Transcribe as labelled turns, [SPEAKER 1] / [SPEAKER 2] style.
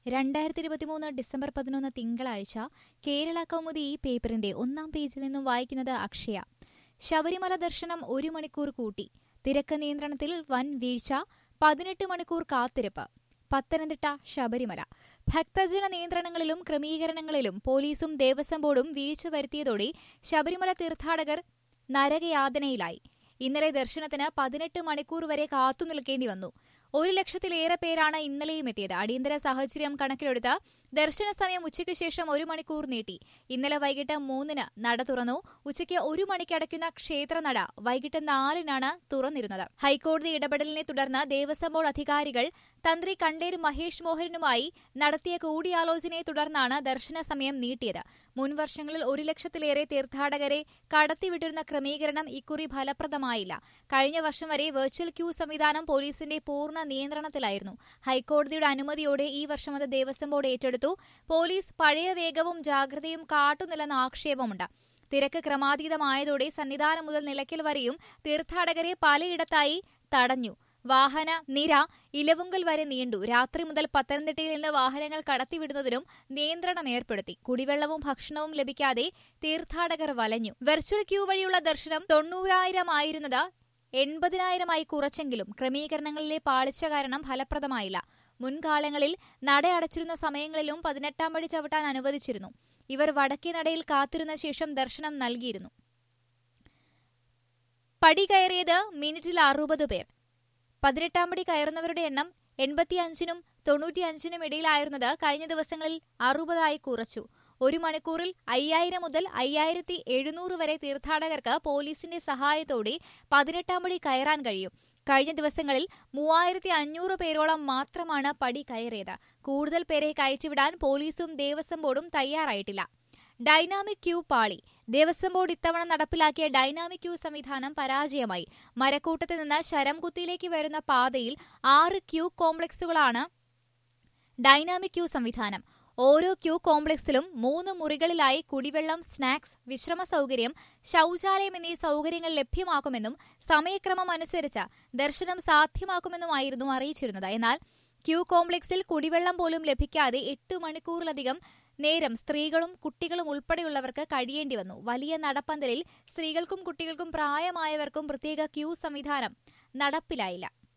[SPEAKER 1] രണ്ടായിരത്തി ഇരുപത്തിമൂന്ന് ഡിസംബർ പതിനൊന്ന് തിങ്കളാഴ്ച കേരള കൗമുദി ഈ പേപ്പറിന്റെ ഒന്നാം പേജിൽ നിന്നും വായിക്കുന്നത് അക്ഷയ ശബരിമല ദർശനം ഒരു മണിക്കൂർ കൂട്ടി തിരക്ക് നിയന്ത്രണത്തിൽ വൻ വീഴ്ച പതിനെട്ട് മണിക്കൂർ കാത്തിരിപ്പ് പത്തനംതിട്ട ശബരിമല ഭക്തജന നിയന്ത്രണങ്ങളിലും ക്രമീകരണങ്ങളിലും പോലീസും ദേവസ്വം ബോർഡും വീഴ്ച വരുത്തിയതോടെ ശബരിമല തീർത്ഥാടകർ നരകയാതനയിലായി ഇന്നലെ ദർശനത്തിന് പതിനെട്ട് മണിക്കൂർ വരെ കാത്തുനിൽക്കേണ്ടി വന്നു ഒരു ലക്ഷത്തിലേറെ പേരാണ് ഇന്നലെയും എത്തിയത് അടിയന്തര സാഹചര്യം കണക്കിലെടുത്ത് ദർശന സമയം ഉച്ചയ്ക്ക് ശേഷം ഒരു മണിക്കൂർ നീട്ടി ഇന്നലെ വൈകിട്ട് മൂന്നിന് നട തുറന്നു ഉച്ചയ്ക്ക് ഒരു മണിക്ക് അടയ്ക്കുന്ന ക്ഷേത്രനട വൈകിട്ട് നാലിനാണ് തുറന്നിരുന്നത് ഹൈക്കോടതി ഇടപെടലിനെ തുടർന്ന് ദേവസ്വം ബോർഡ് അധികാരികൾ തന്ത്രി കണ്ടേർ മഹേഷ് മോഹനുമായി നടത്തിയ കൂടിയാലോചനയെ തുടർന്നാണ് ദർശന സമയം നീട്ടിയത് മുൻ വർഷങ്ങളിൽ ഒരു ലക്ഷത്തിലേറെ തീർത്ഥാടകരെ കടത്തിവിട്ടിരുന്ന ക്രമീകരണം ഇക്കുറി ഫലപ്രദമായില്ല കഴിഞ്ഞ വർഷം വരെ വെർച്വൽ ക്യൂ സംവിധാനം പോലീസിന്റെ പൂർണ്ണ നിയന്ത്രണത്തിലായിരുന്നു ഹൈക്കോടതിയുടെ അനുമതിയോടെ ഈ വർഷം അത് ദേവസ്വം ബോർഡ് ഏറ്റെടുത്തു പോലീസ് പഴയ വേഗവും ജാഗ്രതയും കാട്ടുന്നില്ലെന്ന ആക്ഷേപമുണ്ട് തിരക്ക് ക്രമാതീതമായതോടെ സന്നിധാനം മുതൽ നിലയ്ക്കൽ വരെയും തീർത്ഥാടകരെ പലയിടത്തായി തടഞ്ഞു വാഹന നിര ഇലവുങ്കൽ വരെ നീണ്ടു രാത്രി മുതൽ പത്തനംതിട്ടയിൽ നിന്ന് വാഹനങ്ങൾ കടത്തിവിടുന്നതിനും നിയന്ത്രണം ഏർപ്പെടുത്തി കുടിവെള്ളവും ഭക്ഷണവും ലഭിക്കാതെ തീർത്ഥാടകർ വലഞ്ഞു വെർച്വൽ ക്യൂ വഴിയുള്ള ദർശനം തൊണ്ണൂറായിരം ആയിരുന്നത് എൺപതിനായിരമായി കുറച്ചെങ്കിലും ക്രമീകരണങ്ങളിലെ പാളിച്ച കാരണം ഫലപ്രദമായില്ല മുൻകാലങ്ങളിൽ നട അടച്ചിരുന്ന സമയങ്ങളിലും പതിനെട്ടാം പടി ചവിട്ടാൻ അനുവദിച്ചിരുന്നു ഇവർ വടക്കേ നടയിൽ കാത്തിരുന്ന ശേഷം ദർശനം നൽകിയിരുന്നു പടി കയറിയത് മിനിറ്റിൽ അറുപത് പേർ പതിനെട്ടാം പടി കയറുന്നവരുടെ എണ്ണം എൺപത്തിയഞ്ചിനും തൊണ്ണൂറ്റിയഞ്ചിനും ഇടയിലായിരുന്നത് കഴിഞ്ഞ ദിവസങ്ങളിൽ അറുപതായി കുറച്ചു ഒരു മണിക്കൂറിൽ അയ്യായിരം മുതൽ അയ്യായിരത്തി എഴുന്നൂറ് വരെ തീർത്ഥാടകർക്ക് പോലീസിന്റെ സഹായത്തോടെ പതിനെട്ടാം പടി കയറാൻ കഴിയും കഴിഞ്ഞ ദിവസങ്ങളിൽ മൂവായിരത്തി അഞ്ഞൂറ് പേരോളം മാത്രമാണ് പടി കയറിയത് കൂടുതൽ പേരെ കയറ്റിവിടാൻ പോലീസും ദേവസ്വം ബോർഡും തയ്യാറായിട്ടില്ല ഡൈനാമിക് ക്യൂ പാളി ദേവസ്വം ബോർഡ് ഇത്തവണ നടപ്പിലാക്കിയ ഡൈനാമിക് ക്യൂ സംവിധാനം പരാജയമായി മരക്കൂട്ടത്തിൽ നിന്ന് ശരംകുത്തിയിലേക്ക് വരുന്ന പാതയിൽ ആറ് ക്യൂ കോംപ്ലക്സുകളാണ് ഡൈനാമിക് ക്യൂ സംവിധാനം ഓരോ ക്യൂ കോംപ്ലക്സിലും മൂന്ന് മുറികളിലായി കുടിവെള്ളം സ്നാക്സ് വിശ്രമ സൗകര്യം ശൌചാലയം എന്നീ സൗകര്യങ്ങൾ ലഭ്യമാക്കുമെന്നും സമയക്രമം അനുസരിച്ച് ദർശനം സാധ്യമാക്കുമെന്നുമായിരുന്നു അറിയിച്ചിരുന്നത് എന്നാൽ ക്യൂ കോംപ്ലക്സിൽ കുടിവെള്ളം പോലും ലഭിക്കാതെ എട്ട് മണിക്കൂറിലധികം നേരം സ്ത്രീകളും കുട്ടികളും ഉൾപ്പെടെയുള്ളവർക്ക് കഴിയേണ്ടി വന്നു വലിയ നടപ്പന്തലിൽ സ്ത്രീകൾക്കും കുട്ടികൾക്കും പ്രായമായവർക്കും പ്രത്യേക ക്യൂ സംവിധാനം നടപ്പിലായില്ല